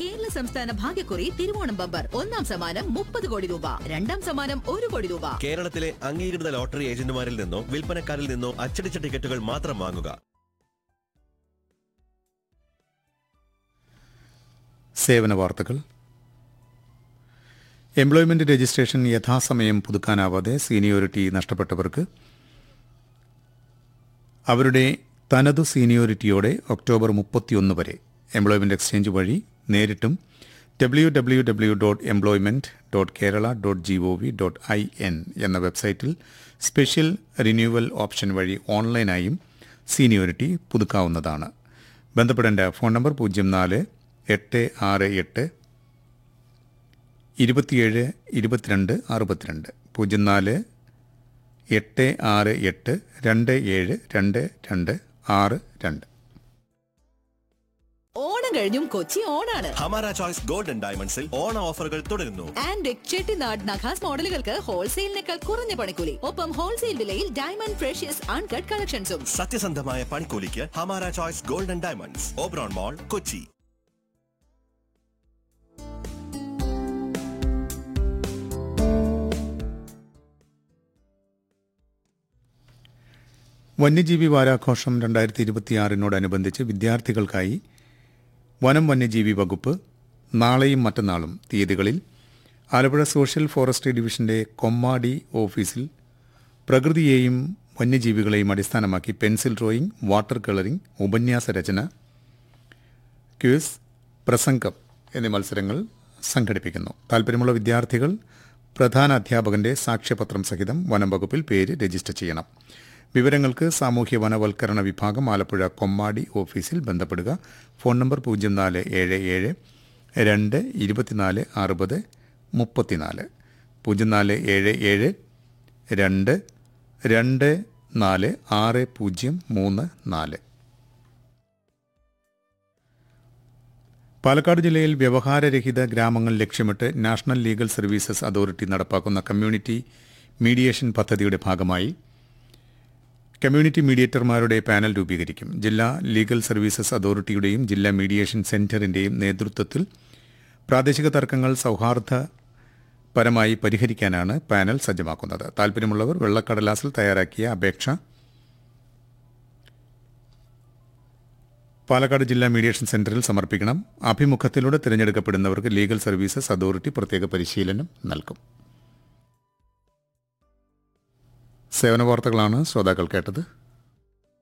കേരള സംസ്ഥാന ഭാഗ്യക്കുറി തിരുവോണം ബമ്പർ ഒന്നാം സമ്മാനം മുപ്പത് കോടി രൂപ രണ്ടാം സമ്മാനം ഒരു കോടി രൂപ കേരളത്തിലെ അംഗീകൃത ലോട്ടറി ഏജന്റുമാരിൽ നിന്നോ വിൽപ്പനക്കാരിൽ നിന്നോ അച്ചടിച്ച ടിക്കറ്റുകൾ മാത്രം വാങ്ങുക സേവന വാർത്തകൾ എംപ്ലോയ്മെന്റ് രജിസ്ട്രേഷൻ യഥാസമയം പുതുക്കാനാവാതെ സീനിയോറിറ്റി നഷ്ടപ്പെട്ടവർക്ക് അവരുടെ തനതു സീനിയോറിറ്റിയോടെ ഒക്ടോബർ മുപ്പത്തിയൊന്ന് വരെ എംപ്ലോയ്മെന്റ് എക്സ്ചേഞ്ച് വഴി നേരിട്ടും W W W dot employment dot Kerala dot G O V dot I N എന്ന വെബ്സൈറ്റിൽ സ്പെഷ്യൽ റിന്യൂവൽ ഓപ്ഷൻ വഴി ഓൺലൈനായും സീനിയോറിറ്റി പുതുക്കാവുന്നതാണ് ബന്ധപ്പെടേണ്ട ഫോൺ നമ്പർ പൂജ്യം നാല് എട്ട് ആറ് എട്ട് ഇരുപത്തിയേഴ് ഇരുപത്തിരണ്ട് അറുപത്തിരണ്ട് പൂജ്യം നാല് എട്ട് ആറ് എട്ട് രണ്ട് ഏഴ് രണ്ട് രണ്ട് ആറ് രണ്ട് ഓണം കഴിഞ്ഞും കൊച്ചി ഓണാണ് ഹമാര ചോയ്സ് ഗോൾഡൻ ഡയമണ്ട്സിൽ ഓണ ഓഫറുകൾ തുടരുന്നു ആൻഡ് ചെട്ടിനാട് നഖാസ് മോഡലുകൾക്ക് ഹോൾസെയിലിനേക്കാൾ കുറഞ്ഞ പണിക്കൂലി ഒപ്പം ഹോൾസെയിൽ വിലയിൽ ഡയമണ്ട് ഫ്രഷ്യസ് അൺകട്ട് കളക്ഷൻസും സത്യസന്ധമായ പണിക്കൂലിക്ക് Hamara choice golden diamonds Oberon mall Kochi വന്യജീവി വാരാഘോഷം രണ്ടായിരത്തി ഇരുപത്തിയാറിനോടനുബന്ധിച്ച് വിദ്യാർത്ഥികൾക്കായി വനം വന്യജീവി വകുപ്പ് നാളെയും മറ്റന്നാളും തീയതികളിൽ ആലപ്പുഴ സോഷ്യൽ ഫോറസ്ട്രി ഡിവിഷന്റെ കൊമ്മാടി ഓഫീസിൽ പ്രകൃതിയെയും വന്യജീവികളെയും അടിസ്ഥാനമാക്കി പെൻസിൽ ഡ്രോയിങ് വാട്ടർ കളറിംഗ് ഉപന്യാസ രചന ക്യൂസ് പ്രസംഗം എന്നീ മത്സരങ്ങൾ സംഘടിപ്പിക്കുന്നു താൽപ്പര്യമുള്ള വിദ്യാർത്ഥികൾ പ്രധാന അധ്യാപകന്റെ സാക്ഷ്യപത്രം സഹിതം വനം വകുപ്പിൽ പേര് രജിസ്റ്റർ ചെയ്യണം വിവരങ്ങൾക്ക് സാമൂഹ്യ വനവൽക്കരണ വിഭാഗം ആലപ്പുഴ കൊമ്മാടി ഓഫീസിൽ ബന്ധപ്പെടുക ഫോൺ നമ്പർ പൂജ്യം നാല് ഏഴ് ഏഴ് രണ്ട് ഇരുപത്തിനാല് അറുപത് മുപ്പത്തിനാല് പൂജ്യം നാല് ഏഴ് ഏഴ് രണ്ട് രണ്ട് നാല് ആറ് പൂജ്യം മൂന്ന് നാല് പാലക്കാട് ജില്ലയിൽ വ്യവഹാരരഹിത ഗ്രാമങ്ങൾ ലക്ഷ്യമിട്ട് നാഷണൽ ലീഗൽ സർവീസസ് അതോറിറ്റി നടപ്പാക്കുന്ന കമ്മ്യൂണിറ്റി മീഡിയേഷൻ പദ്ധതിയുടെ ഭാഗമായി കമ്മ്യൂണിറ്റി മീഡിയേറ്റർമാരുടെ പാനൽ രൂപീകരിക്കും ജില്ലാ ലീഗൽ സർവീസസ് അതോറിറ്റിയുടെയും ജില്ലാ മീഡിയേഷൻ സെന്ററിന്റെയും നേതൃത്വത്തിൽ പ്രാദേശിക തർക്കങ്ങൾ സൗഹാർദ്ദപരമായി പരിഹരിക്കാനാണ് പാനൽ സജ്ജമാക്കുന്നത് താൽപ്പര്യമുള്ളവർ വെള്ളക്കടലാസിൽ തയ്യാറാക്കിയ അപേക്ഷ പാലക്കാട് ജില്ലാ മീഡിയേഷൻ സെന്ററിൽ സമർപ്പിക്കണം അഭിമുഖത്തിലൂടെ തിരഞ്ഞെടുക്കപ്പെടുന്നവർക്ക് ലീഗൽ സർവീസസ് അതോറിറ്റി പ്രത്യേക പരിശീലനം നൽകും സേവന വാർത്തകളാണ് ശ്രോതാക്കൾ കേട്ടത്